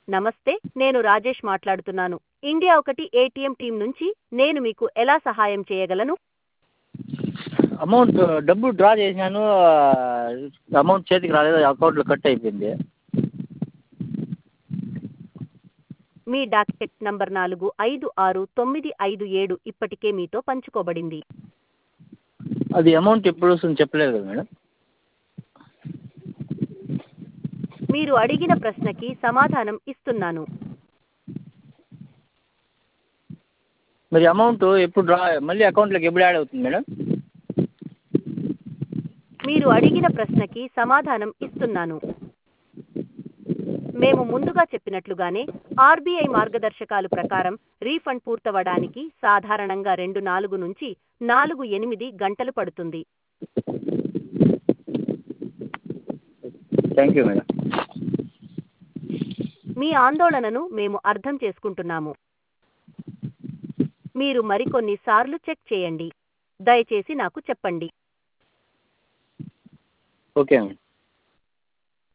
నమస్తే నేను రాజేష్ మాట్లాడుతున్నాను ఇండియా ఒకటి ఏటీఎం టీం నుంచి నేను మీకు ఎలా సహాయం చేయగలను అమౌంట్ డబ్బు డ్రా చేసినాను అమౌంట్ చేతికి రాలేదు అకౌంట్లో కట్ అయిపోయింది మీ డాకెట్ నంబర్ నాలుగు ఐదు ఆరు తొమ్మిది ఐదు ఏడు ఇప్పటికే మీతో పంచుకోబడింది అది అమౌంట్ ఎప్పుడు వస్తుందో చెప్పలేదు కదా మేడం మీరు అడిగిన ప్రశ్నకి సమాధానం ఇస్తున్నాను మరి అమౌంట్ ఎప్పుడు డ్రా మళ్ళీ అకౌంట్లోకి ఎప్పుడు యాడ్ అవుతుంది మేడం మీరు అడిగిన ప్రశ్నకి సమాధానం ఇస్తున్నాను మేము ముందుగా చెప్పినట్లుగానే ఆర్బీఐ మార్గదర్శకాలు ప్రకారం రీఫండ్ పూర్తవడానికి సాధారణంగా రెండు నాలుగు నుంచి నాలుగు ఎనిమిది గంటలు పడుతుంది థ్యాంక్ యూ మేడం మీ ఆందోళనను మేము అర్థం చేసుకుంటున్నాము మీరు మరికొన్ని సార్లు చెక్ చేయండి దయచేసి నాకు చెప్పండి ఓకే మేడం